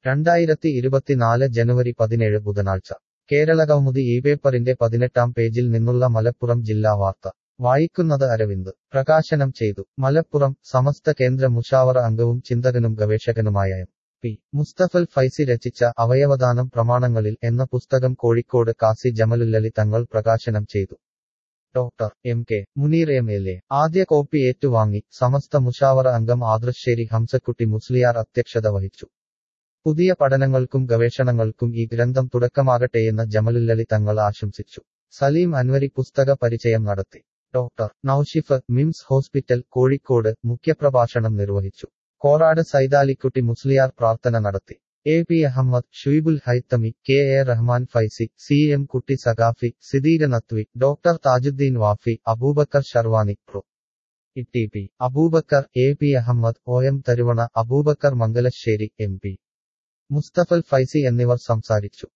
രണ്ടായിരത്തി ഇരുപത്തിനാല് ജനുവരി പതിനേഴ് ബുധനാഴ്ച കേരളകൗമുദി ഈ പേപ്പറിന്റെ പതിനെട്ടാം പേജിൽ നിന്നുള്ള മലപ്പുറം ജില്ലാ വാർത്ത വായിക്കുന്നത് അരവിന്ദ് പ്രകാശനം ചെയ്തു മലപ്പുറം സമസ്ത കേന്ദ്ര മുഷാവറ അംഗവും ചിന്തകനും ഗവേഷകനുമായ എം പി മുസ്തഫൽ ഫൈസി രചിച്ച അവയവദാനം പ്രമാണങ്ങളിൽ എന്ന പുസ്തകം കോഴിക്കോട് കാസി ജമലുല്ലലി തങ്ങൾ പ്രകാശനം ചെയ്തു doctor M K Muneer M L A ആദ്യ കോപ്പി ഏറ്റുവാങ്ങി സമസ്ത മുഷാവറ അംഗം ആദർശേരി ഹംസക്കുട്ടി മുസ്ലിയാർ അധ്യക്ഷത വഹിച്ചു പുതിയ പഠനങ്ങൾക്കും ഗവേഷണങ്ങൾക്കും ഈ ഗ്രന്ഥം തുടക്കമാകട്ടെയെന്ന് ജമലുല്ലലി തങ്ങൾ ആശംസിച്ചു സലീം അൻവരി പുസ്തക പരിചയം നടത്തി doctor Naushif MIMS hospital Kozhikode മുഖ്യപ്രഭാഷണം നിർവഹിച്ചു കോറാട് സൈതാലിക്കുട്ടി മുസ്ലിയാർ പ്രാർത്ഥന നടത്തി A P Ahammed Shuaibul Haithami K A Rahman Faizy C M Kutty Saqafi Sidheeq Nadvi doctor Thajuddeen Wafy Abubakar Sharvani prof E P Abubakar A P Ahammed O M Tharuvana Abubakar Mangalassery M P Musthafal Faizy എന്നിവർ സംസാരിച്ചു